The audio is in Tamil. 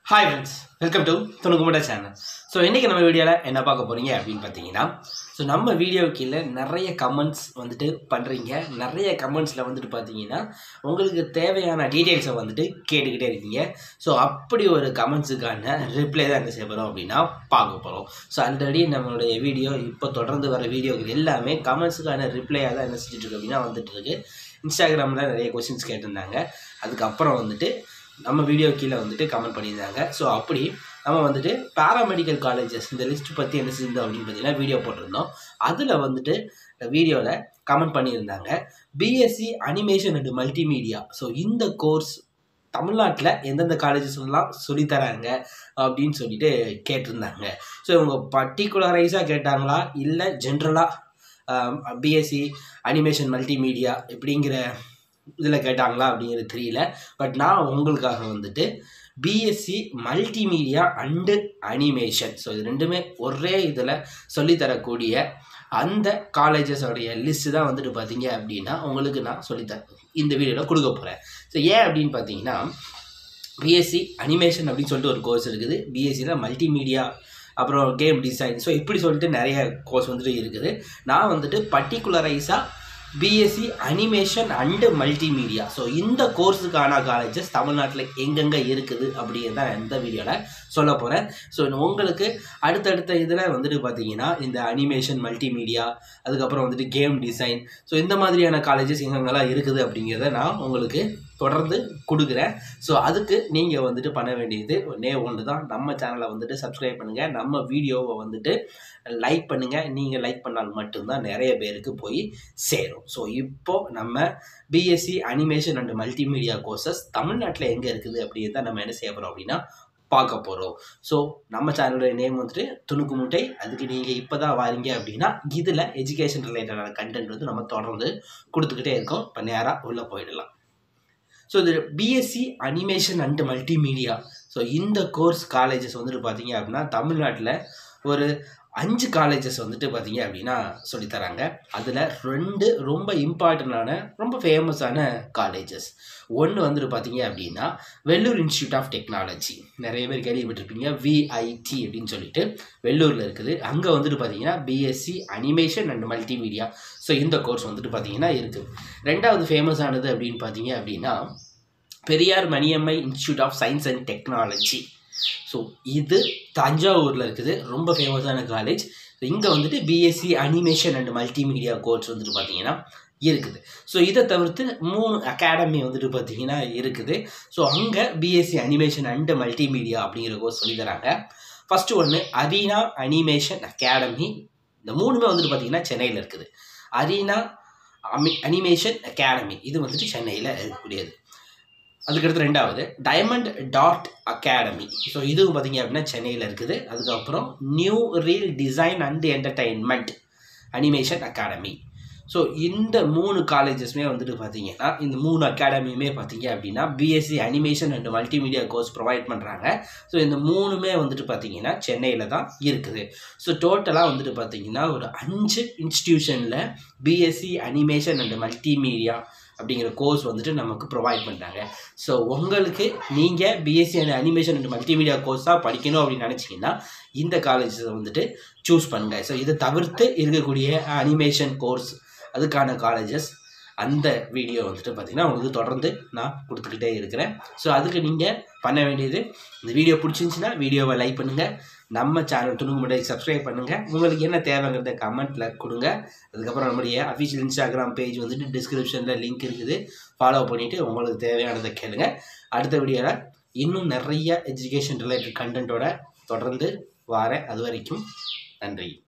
ஹாய் ஃப்ரெண்ட்ஸ் வெல்கம் டு துணுக்குமுட சேனல் ஸோ இன்றைக்கி நம்ம வீடியோவில் என்ன பார்க்க போகிறீங்க அப்படின்னு பார்த்தீங்கன்னா ஸோ நம்ம வீடியோ கீழே நிறைய கமெண்ட்ஸ் வந்துட்டு பண்ணுறீங்க நிறைய கமெண்ட்ஸில் வந்துட்டு பார்த்தீங்கன்னா உங்களுக்கு தேவையான டீட்டெயில்ஸை வந்துட்டு கேட்டுக்கிட்டே இருக்கீங்க ஸோ அப்படி ஒரு கமெண்ட்ஸுக்கான ரிப்ளை தான் என்ன செய்ய போகிறோம் அப்படின்னா பார்க்க போகிறோம் ஸோ ஆல்ரெடி நம்மளுடைய வீடியோ இப்போ தொடர்ந்து வர வீடியோக்கள் எல்லாமே கமெண்ட்ஸுக்கான ரிப்ளையாக தான் என்ன செஞ்சுட்டு இருக்கு அப்படின்னா வந்துட்டு இருக்கு இன்ஸ்டாகிராமில் நிறைய கொஷின்ஸ் கேட்டிருந்தாங்க அதுக்கப்புறம் வந்துட்டு நம்ம வீடியோ கீழே வந்துட்டு கமெண்ட் பண்ணியிருந்தாங்க ஸோ அப்படி நம்ம வந்துட்டு பேராமெடிக்கல் காலேஜஸ் இந்த லிஸ்ட் பற்றி என்ன செஞ்சோம் அப்படின்னு பார்த்தீங்கன்னா வீடியோ போட்டிருந்தோம் அதில் வந்துட்டு வீடியோவில் கமெண்ட் பண்ணியிருந்தாங்க BSc animation and multimedia so இந்த கோர்ஸ் தமிழ்நாட்டில் எந்தெந்த காலேஜஸ்லாம் சொல்லித்தராங்க அப்படின்னு சொல்லிட்டு கேட்டிருந்தாங்க ஸோ இவங்க பர்டிகுலரைஸாக கேட்டாங்களா இல்லை ஜென்ரலாக பிஎஸ்சி அனிமேஷன் மல்டிமீடியா இப்படிங்கிற இதில் கேட்டாங்களா அப்படிங்கிறது தெரியல பட் நான் உங்களுக்காக வந்துட்டு BSc multimedia and animation so இது ரெண்டுமே ஒரே இதில் சொல்லித்தரக்கூடிய அந்த காலேஜஸோடைய லிஸ்ட்டு தான் வந்துட்டு பார்த்தீங்க அப்படின்னா உங்களுக்கு நான் சொல்லித்தரேன் இந்த வீடியோவில் கொடுக்க போகிறேன் ஸோ ஏன் அப்படின்னு பார்த்தீங்கன்னா பிஎஸ்சி அனிமேஷன் அப்படின்னு சொல்லிட்டு ஒரு கோர்ஸ் இருக்குது பிஎஸ்சியில் மல்டிமீடியா அப்புறம் கேம் டிசைன் ஸோ இப்படி சொல்லிட்டு நிறைய கோர்ஸ் வந்துட்டு இருக்குது நான் வந்துட்டு பர்டிகுலரைஸாக BSc animation and multimedia so இந்த கோர்ஸுக்கான காலேஜஸ் தமிழ்நாட்டில் எங்கெங்கே இருக்குது அப்படின்னு தான் இந்த வீடியோவில் சொல்ல போகிறேன் ஸோ உங்களுக்கு அடுத்தடுத்த இதில் வந்துட்டு பார்த்தீங்கன்னா இந்த அனிமேஷன் மல்டிமீடியா அதுக்கப்புறம் வந்துட்டு கேம் டிசைன் ஸோ இந்த மாதிரியான காலேஜஸ் எங்கெங்கெல்லாம் இருக்குது அப்படிங்கிறத நான் உங்களுக்கு தொடர்ந்து கொடுக்குறேன் ஸோ அதுக்கு நீங்கள் வந்துட்டு பண்ண வேண்டியது ஒன்றே ஒன்று தான் நம்ம சேனலை வந்துட்டு சப்ஸ்கிரைப் பண்ணுங்கள் நம்ம வீடியோவை வந்துட்டு லைக் பண்ணுங்கள் நீங்கள் லைக் பண்ணால் மட்டும்தான் நிறைய பேருக்கு போய் சேரும் ஸோ இப்போது நம்ம BSc animation and multimedia courses தமிழ்நாட்டில் எங்கே இருக்குது அப்படின்னு தான் நம்ம என்ன செய்ய போகிறோம் அப்படின்னா பார்க்க போகிறோம் ஸோ நம்ம சேனலோட நேம் வந்துட்டு துணுக்கு முட்டை அதுக்கு நீங்கள் இப்போ தான் வாரீங்க அப்படின்னா இதில் எஜுகேஷன் ரிலேட்டடான கண்டென்ட் வந்து நம்ம தொடர்ந்து கொடுத்துக்கிட்டே இருக்கோம் இப்போ நேராக உள்ளே போயிடலாம் ஸோ இது BSc animation and multimedia so இந்த கோர்ஸ் காலேஜஸ் வந்துட்டு பார்த்தீங்க அப்படின்னா தமிழ்நாட்டில் ஒரு அஞ்சு காலேஜஸ் வந்துட்டு பார்த்தீங்க அப்படின்னா சொல்லித்தராங்க அதில் ரெண்டு ரொம்ப இம்பார்ட்டண்டான ரொம்ப ஃபேமஸான காலேஜஸ் ஒன்று வந்துட்டு பார்த்தீங்க அப்படின்னா வெள்ளூர் இன்ஸ்டியூட் ஆஃப் டெக்னாலஜி நிறைய பேர் கேள்விப்பட்டிருப்பீங்க விஐடி அப்படின்னு சொல்லிட்டு வெள்ளூரில் இருக்குது அங்கே வந்துட்டு பார்த்தீங்கன்னா BSc animation and multimedia so இந்த கோர்ஸ் வந்துட்டு பார்த்தீங்கன்னா இருக்குது ரெண்டாவது ஃபேமஸானது அப்படின்னு பார்த்தீங்க அப்படின்னா Periyar Maniammai institute of science and technology so இது தஞ்சாவூரில் இருக்குது ரொம்ப ஃபேமஸான காலேஜ் இங்கே வந்துட்டு BSc animation and multimedia course வந்துட்டு பார்த்தீங்கன்னா இருக்குது ஸோ இதை தவிர்த்து மூணு அகாடமி வந்துட்டு பார்த்தீங்கன்னா இருக்குது ஸோ அங்கே பிஎஸ்சி அனிமேஷன் அண்ட் மல்டிமீடியா அப்படிங்கிற கோர்ஸ் சொல்லி தராங்க ஃபஸ்ட்டு ஒன்று அரீனா அனிமேஷன் அகாடமி இந்த மூணுமே வந்துட்டு பார்த்தீங்கன்னா சென்னையில் இருக்குது அரீனா அமி அனிமேஷன் அகாடமி இது வந்துட்டு சென்னையில் இருக்கக்கூடியது அதுக்கடுத்து ரெண்டாவது டைமண்ட் டாட் அகாடமி ஸோ இதுவும் பார்த்தீங்க அப்படின்னா சென்னையில் இருக்குது அதுக்கப்புறம் new reel design and entertainment animation academy so இந்த மூணு காலேஜஸ்மே வந்துட்டு பார்த்தீங்கன்னா இந்த மூணு அகாடமியுமே பார்த்தீங்க அப்படின்னா BSc animation and multimedia course provide பண்ணுறாங்க ஸோ இந்த மூணுமே வந்துட்டு பார்த்தீங்கன்னா சென்னையில் தான் இருக்குது ஸோ டோட்டலாக வந்துட்டு பார்த்தீங்கன்னா ஒரு அஞ்சு இன்ஸ்டியூஷனில் பிஎஸ்சி அனிமேஷன் அண்ட் மல்டிமீடியா அப்படிங்கிற கோர்ஸ் வந்துட்டு நமக்கு ப்ரொவைட் பண்ணுறாங்க ஸோ உங்களுக்கு நீங்கள் BSc and animation and multimedia கோர்ஸாக படிக்கணும் அப்படின்னு நினச்சிங்கன்னா இந்த காலேஜஸை வந்துட்டு சூஸ் பண்ணுங்கள் ஸோ இதை தவிர்த்து இருக்கக்கூடிய அனிமேஷன் கோர்ஸ் அதுக்கான காலேஜஸ் அந்த வீடியோ வந்துட்டு பார்த்திங்கன்னா உங்களுக்கு தொடர்ந்து நான் கொடுத்துக்கிட்டே இருக்கிறேன் ஸோ அதுக்கு நீங்கள் பண்ண வேண்டியது இந்த வீடியோ பிடிச்சிருந்துச்சின்னா வீடியோவை லைக் பண்ணுங்கள் நம்ம சேனல் துணுக்கு முன்னாடி சப்ஸ்கிரைப் பண்ணுங்கள் உங்களுக்கு என்ன தேவைங்கிறத கமெண்ட்டில் கொடுங்க அதுக்கப்புறம் நம்முடைய அஃபிஷியல் இன்ஸ்டாகிராம் பேஜ் வந்துட்டு டிஸ்கிரிப்ஷனில் லிங்க் இருக்குது ஃபாலோ பண்ணிவிட்டு உங்களுக்கு தேவையானதை கேளுங்க அடுத்த வீடியோவில் இன்னும் நிறைய எஜுகேஷன் ரிலேட்டட் கண்டென்ட்டோட தொடர்ந்து வாரேன் அது வரைக்கும் நன்றி